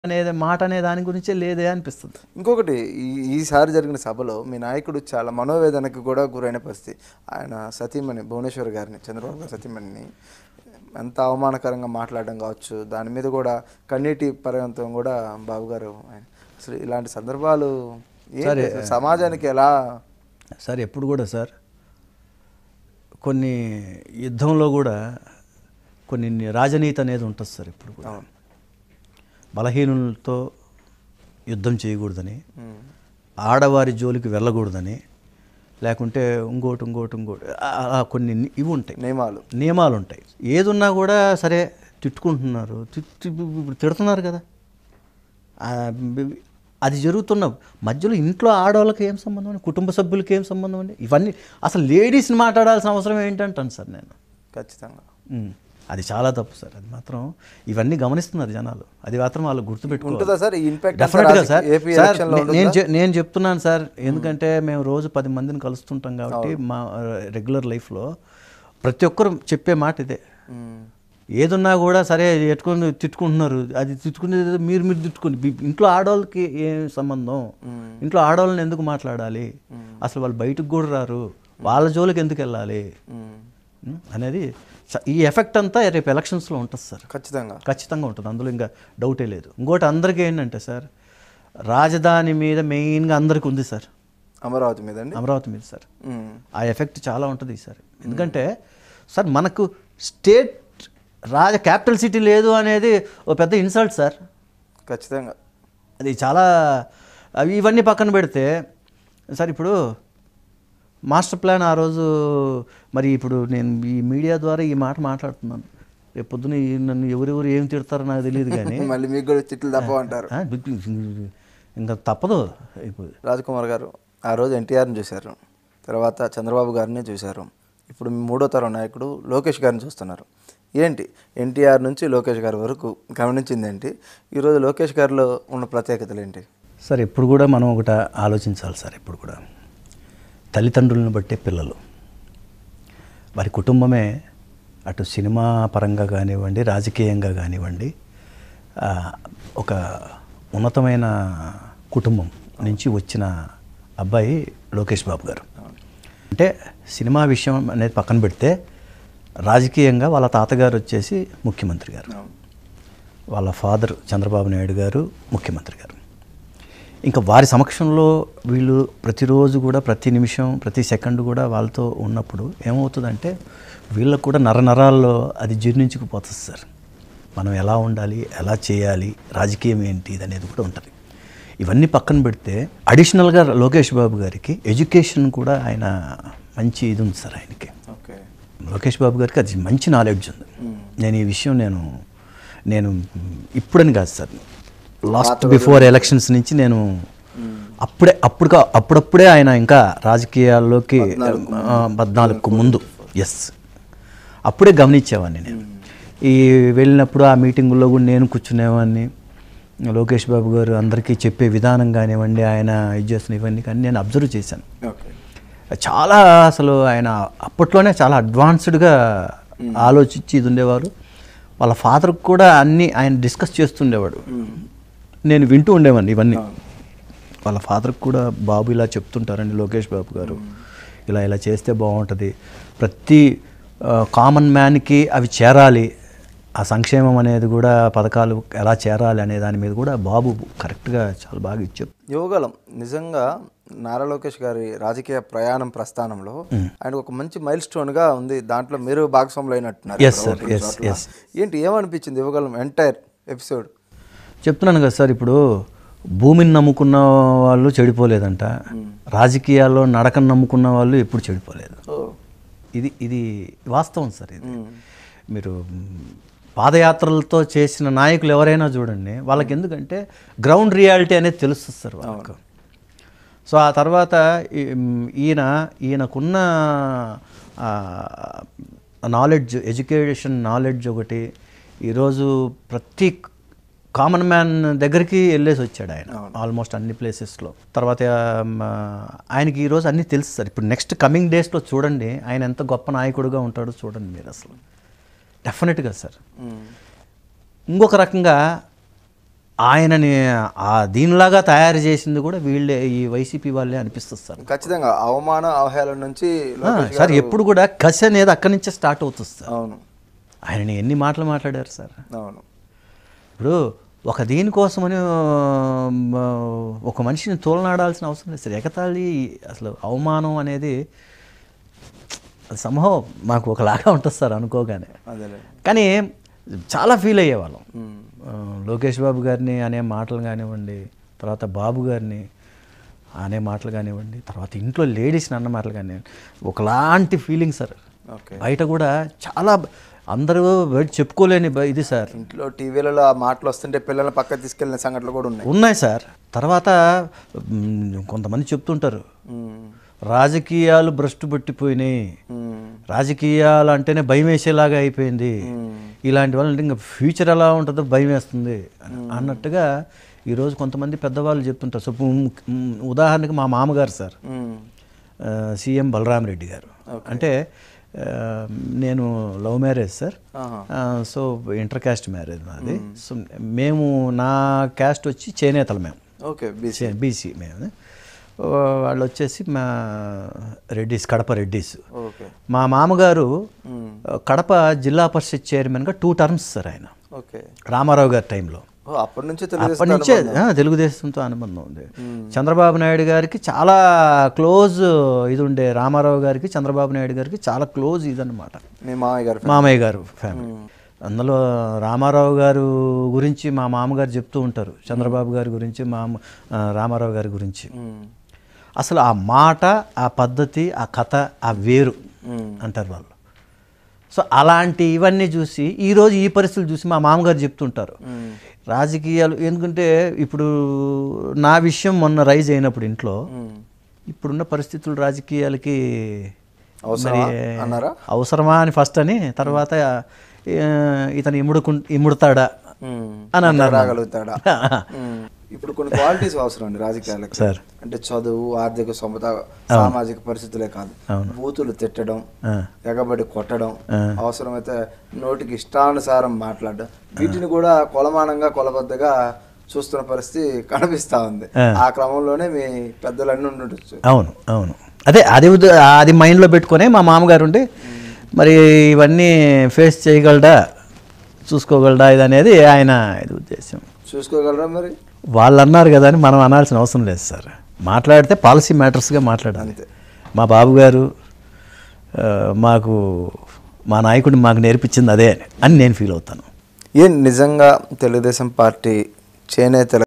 అనేది మాట అనే దాని గురించే లేదే అనిపిస్తుంది ఇంకొకటి ఈ ఈసారి జరిగిన సభలో మీ నాయకుడు చాలా మనోవేదనకు కూడా గురైన పరిస్థితి ఆయన సతీమణి భువనేశ్వర్ గారిని చంద్రబాబు గారి సతీమణిని ఎంత అవమానకరంగా మాట్లాడడం కావచ్చు దాని మీద కూడా కన్నీటి పర్యంతం కూడా బాబు గారు ఆయన అసలు ఇలాంటి సందర్భాలు ఏంటి అసలు సమాజానికి ఎలా సార్ ఎప్పుడు కూడా సార్ కొన్ని యుద్ధంలో కూడా కొన్ని రాజనీతి అనేది ఉంటుంది సార్ ఇప్పుడు కూడా అవును. బలహీనులతో యుద్ధం చేయకూడదని ఉమ్, ఆడవారి జోలికి వెళ్ళకూడదని లేకుంటే ఇంకోటి ఇంకోటి ఇంకోటి ఆ- అలా కొన్ని ఇవి ఉంటాయి నియమాలు నియమాలు ఉంటాయి ఏదున్నా కూడా సరే తిట్టుకుంటున్నారు తిట్టు ఇప్పుడు తిడుతున్నారు కదా ఆ, బి- అది జరుగుతున్న మధ్యలో ఇంట్లో ఆడవాళ్ళకి ఏం సంబంధం అండి కుటుంబ సభ్యులకి ఏం సంబంధం అండి ఇవన్నీ అసలు లేడీస్ని మాట్లాడాల్సిన అవసరం ఏంటంటాను సార్ నేను ఖచ్చితంగా ఉమ్. అది చాలా తప్పు సార్ అది మాత్రం ఇవన్నీ గమనిస్తున్నారు జనాలు అది మాత్రం వాళ్ళు గుర్తుపెట్టుకోవాలి ఉంటుందా సార్ ఈ ఇంపాక్ట్ డెఫినెట్గా సార్ ఏపీ సార్ ఎలక్షన్లో నే- నేను చె- నేను చెప్తున్నాను సార్ ఎందుకంటే మేము రోజు పది మందిని కలుస్తుంటాం కాబట్టి మా రెగ్యులర్ లైఫ్లో ప్రతి ఒక్కరు చెప్పే మాట ఇదే ఉమ్, ఏదున్నా కూడా సరే ఎట్టుకొని తిట్టుకుంటున్నారు అది తిట్టుకునేది మీరు మీరు తిట్టుకుని బి- ఇంట్లో ఆడవాళ్ళకి ఏం సంబంధం ఇంట్లో ఆడవాళ్ళని ఎందుకు మాట్లాడాలి అసలు వాళ్ళు బయటకు కూడా రారు వాళ్ళ జోలికి ఎందుకు వెళ్ళాలి ఉమ్, ఉం? అనేది స- ఈ ఎఫెక్ట్ అంతా రేపు ఎలక్షన్స్లో ఉంటుంది సార్ ఖచ్చితంగా ఖచ్చితంగా ఉంటుంది అందులో ఇంకా డౌటే లేదు ఇంకోటి అందరికీ ఏంటంటే సార్ రాజధాని మీద మెయిన్గా అందరికీ ఉంది సార్ అమరావతి మీద అండి అమరావతి మీద సార్ ఉమ్, ఆ ఎఫెక్ట్ చాలా ఉంటుంది సార్ ఎందుకంటే సార్ మనకు స్టేట్ రాజ క్యాపిటల్ సిటీ లేదు అనేది ఒక పెద్ద ఇన్సల్ట్ సార్ ఖచ్చితంగా అది చాలా అవి ఇవన్నీ పక్కన పెడితే సార్ ఇప్పుడు మాస్టర్ ప్లాన్ ఆ రోజు మరి ఇప్పుడు నేను ఈ మీడియా ద్వారా ఈ మాట మాట్లాడుతున్నాను రేపు పొద్దున ఈ నన్ను ఎవరెవరు ఏం తిడతారో నాకు తెలియదు కానీ మళ్ళీ మీకు కూడా తిట్లు తప్ప అంటారు ఆ, ఇంకా తప్పదు ఇప్పుడు రాజ్కుమార్ గారు ఆ రోజు ఎన్టీఆర్ని చూశారు తర్వాత చంద్రబాబు గారిని చూశారు ఇప్పుడు మీ మూడో తరం నాయకుడు లోకేష్ గారిని చూస్తున్నారు ఏంటి ఎన్టీఆర్ నుంచి లోకేష్ గారి వరకు గమనించింది ఏంటి ఈరోజు లోకేష్ గారిలో ఉన్న ప్రత్యేకతలు ఏంటి సార్ ఎప్పుడు కూడా మనం ఒకటి ఆలోచించాలి సార్ ఎప్పుడు కూడా తల్లిదండ్రులను బట్టే పిల్లలు వారి కుటుంబమే అటు సినిమా పరంగా కానివ్వండి రాజకీయంగా కానివ్వండి ఆ, ఒక ఉన్నతమైన కుటుంబం నుంచి వచ్చిన అబ్బాయి లోకేష్ బాబు గారు అంటే సినిమా విషయం అనేది పక్కన పెడితే రాజకీయంగా వాళ్ళ తాతగారు వచ్చేసి ముఖ్యమంత్రి గారు వాళ్ళ ఫాదర్ చంద్రబాబు నాయుడు గారు ముఖ్యమంత్రి గారు ఇంకా వారి సమక్షంలో వీళ్ళు ప్రతిరోజు కూడా ప్రతి నిమిషం ప్రతి సెకండ్ కూడా వాళ్ళతో ఉన్నప్పుడు ఏమవుతుందంటే వీళ్ళకు కూడా నరనరాల్లో అది జీర్ణించుకుపోతుంది సార్ మనం ఎలా ఉండాలి ఎలా చేయాలి రాజకీయం ఏంటి ఇది అనేది కూడా ఉంటుంది ఇవన్నీ పక్కన పెడితే అడిషనల్గా లోకేష్ బాబు గారికి ఎడ్యుకేషన్ కూడా ఆయన మంచి ఇది ఉంది సార్ ఆయనకి ఓకే లోకేష్ బాబు గారికి అది మంచి నాలెడ్జ్ ఉంది నేను ఈ విషయం నేను నేను ఇప్పుడని కాదు సార్ లాస్ట్ బిఫోర్ ఎలక్షన్స్ నుంచి నేను అప్పుడే అప్పుడు అప్పుడప్పుడే ఆయన ఇంకా రాజకీయాల్లోకి ఆ, పద్నాలుగుకు ముందు ఎస్ అప్పుడే గమనించేవాడిని నేను ఈ వెళ్ళినప్పుడు ఆ మీటింగుల్లో కూడా నేను కూర్చునేవాడిని లోకేష్ బాబు గారు అందరికీ చెప్పే విధానం కానివ్వండి ఆయన ఇది చేస్తున్న ఇవన్నీ కానీ నేను అబ్జర్వ్ చేశాను ఓకే చాలా అసలు ఆయన అప్పట్లోనే చాలా అడ్వాన్స్డ్గా ఆలోచించి ఇది ఉండేవారు వాళ్ళ ఫాదర్కి కూడా అన్నీ ఆయన డిస్కస్ చేస్తుండేవాడు నేను వింటూ ఉండేవాడిని ఇవన్నీ వాళ్ళ ఫాదర్కి కూడా బాబు ఇలా చెప్తుంటారండి లోకేష్ బాబు గారు ఇలా ఇలా చేస్తే బాగుంటుంది ప్రతి కామన్ మ్యాన్కి అవి చేరాలి ఆ సంక్షేమం అనేది కూడా పథకాలు ఎలా చేరాలి అనే దాని మీద కూడా బాబు కరెక్ట్గా చాలా బాగా ఇచ్చారు యువగలం నిజంగా నారా లోకేష్ గారి రాజకీయ ప్రయాణం ప్రస్థానంలో ఆయన ఒక మంచి మైల్ స్టోన్గా ఉంది దాంట్లో మీరు భాగస్వాములు అయినట్టున్నారు Yes, sir. ఇక్కడ ఒకటి Yes, చోట్ల. yes. ఏంటి ఏమనిపించింది యువగలం ఎంటైర్ ఎపిసోడ్ చెప్తున్నాను కదా సార్ ఇప్పుడు భూమిని నమ్ముకున్న వాళ్ళు చెడిపోలేదంట రాజకీయాల్లో నడకను నమ్ముకున్న వాళ్ళు ఎప్పుడు చెడిపోలేదు ఇది ఇది వాస్తవం సార్ ఇది మీరు మ్, పాదయాత్రలతో చేసిన నాయకులు ఎవరైనా చూడండి వాళ్ళకి ఎందుకంటే గ్రౌండ్ రియాలిటీ అనేది తెలుస్తుంది సార్ వాళ్ళకు సో ఆ తర్వాత ఈ- మ్, ఈయన ఈయనకున్న నాలెడ్జ్ ఎడ్యుకేషన్ నాలెడ్జ్ ఒకటి ఈరోజు ప్రతి కామన్ మ్యాన్ దగ్గరికి వెళ్ళేసి వచ్చాడు ఆయన ఆల్మోస్ట్ అన్ని ప్లేసెస్లో తర్వాత మ్, ఆయనకి ఈరోజు అన్నీ తెలుసు సార్ ఇప్పుడు నెక్స్ట్ కమింగ్ డేస్లో చూడండి ఆయన ఎంత గొప్ప నాయకుడిగా ఉంటాడో చూడండి మీరు అసలు డెఫినెట్గా సార్ ఇంకొక రకంగా ఆయనని ఆ దీనిలాగా తయారు చేసింది కూడా వీళ్ళే ఈ వైసీపీ వాళ్ళే అనిపిస్తుంది సార్ ఖచ్చితంగా అవమానం అవహేళన నుంచి ఆ, లోకేష్ సార్ ఎప్పుడు కూడా కసి అనేది అక్కడి నుంచే స్టార్ట్ అవుతుంది సార్ అవును ఆయనని ఎన్ని మాటలు మాట్లాడారు సార్ అవును ఇప్పుడు ఒక దీనికోసమని ఆ, ఒక మనిషిని తోలనాడాల్సిన అవసరం లేదు సార్ ఎగతాళి అసలు అవమానం అనేది అది సంభవం మాకు ఒకలాగా ఉంటుంది సార్ అనుకోగానే అదేలే కానీ చాలా ఫీల్ అయ్యేవాళ్ళం ఉమ్. ఆ, లోకేష్ బాబు గారిని అనే మాటలు కానివ్వండి తర్వాత బాబు గారిని అనే మాటలు కానివ్వండి తర్వాత ఇంట్లో లేడీస్ని అన్న మాటలు కానివ్వండి ఒకలాంటి ఫీలింగ్ సార్ ఓకే బయట కూడా చాలా అందరూ బయట చెప్పుకోలేని బ- ఇది సార్ ఇంట్లో టీవీలలో ఆ మాటలు వస్తుంటే పిల్లల్ని పక్క తీసుకెళ్ళిన సంఘటనలు కూడా ఉన్నాయి ఉన్నాయి సార్ తర్వాత మ్, కొంతమంది చెప్తుంటారు ఉమ్. రాజకీయాలు భ్రష్టు పట్టిపోయినాయి ఉమ్. రాజకీయాలు అంటేనే భయం వేసేలాగా అయిపోయింది ఉమ్. ఇలాంటి వాళ్ళు అంటే ఇంకా ఫ్యూచర్ ఎలా ఉంటుందో భయం వేస్తుంది అని- అన్నట్టుగా ఈరోజు కొంతమంది పెద్దవాళ్ళు చెప్తుంటారు సో ఉమ్, ఉమ్, ఉదాహరణకి మా మామగారు సార్ ఉమ్. ఆ, సీఎం బలరాం రెడ్డి గారు అంటే ఆ, నేను లవ్ మ్యారేజ్ సార్ ఆహా. ఆ, సో ఇంటర్ క్యాస్ట్ మ్యారేజ్ మాది సో మేము నా క్యాస్ట్ వచ్చి చేనేతలు మేము ఓకే బీసీ బీసీ మేము ఆ, వాళ్ళు వచ్చేసి మా రెడ్డిస్ కడప రెడ్డిస్ ఓకే మా మామగారు ఉమ్. ఆ, కడప జిల్లా పరిషత్ చైర్మన్గా టూ టర్మ్స్ సార్ ఆయన ఓకే రామారావు గారి టైంలో ఓ అప్పటి నుంచే అప్పటి తెలుగు నుంచే ఆ, తెలుగుదేశంతో అనుబంధం ఉంది చంద్రబాబు నాయుడు గారికి చాలా క్లోజ్ ఇది ఉండే రామారావు గారికి చంద్రబాబు నాయుడు గారికి చాలా క్లోజ్ ఇదన్నమాట మీ మామయ్య గారు మామయ్య గారు ఫ్యామిలీ అందులో రామారావు గారు గురించి మా మామగారు చెప్తూ ఉంటారు చంద్రబాబు గారి గురించి మా అమ్మ- ఆ, రామారావు గారి గురించి ఉమ్. అసలు ఆ మాట ఆ పద్ధతి ఆ కథ ఆ వేరు ఉమ్. అంటారు వాళ్ళు సో అలాంటి ఇవన్నీ చూసి ఈరోజు ఈ పరిస్థితులు చూసి మా మామగారు చెప్తుంటారు ఉమ్. రాజకీయాలు ఎందుకంటే ఇప్పుడు నా విషయం మొన్న రైజ్ అయినప్పుడు ఇంట్లో ఉమ్. ఇప్పుడున్న పరిస్థితులు రాజకీయాలకి అవసరమా మరి అన్నారా అవసరమా అని ఫస్ట్ అని తర్వాత ఆ, ఇతను ఇముడుకు ఇముడుతాడా ఉమ్. అని అన్నారు రాగలుగుతాడా ఉమ్. ఇప్పుడు కొన్ని క్వాలిటీస్ అవసరం అండి రాజకీయాలకు సార్. అంటే చదువు ఆర్థిక సమత సామాజిక పరిస్థితులే కాదు బూతులు తిట్టడం ఆ, ఎగబడి కొట్టడం అవసరమైతే నోటికి ఇష్టానుసారం మాట్లాడడం వీటిని కూడా కొలమానంగా కొలబద్దగా చూస్తున్న పరిస్థితి కనిపిస్తా ఉంది ఆ క్రమంలోనే మీ పెద్దలన్నీ ఉండొచ్చు అవును అవును అదే అది ఉద- అది మైండ్లో పెట్టుకొని మా మామగారు ఉండి మరి ఇవన్నీ ఫేస్ చేయగలడా చూసుకోగలడా ఇది అనేది ఆయన ఇది ఉద్దేశం చూసుకోగలరా మరి వాళ్ళు అన్నారు కదా అని మనం అనాల్సిన అవసరం లేదు సార్ మాట్లాడితే పాలసీ మ్యాటర్స్గా మాట్లాడాలి అంతే. మా బాబు గారు ఆ, మాకు మా నాయకుడు మాకు నేర్పించింది అదే అని నేను ఫీల్ అవుతాను ఏం నిజంగా తెలుగుదేశం పార్టీ చేనేతల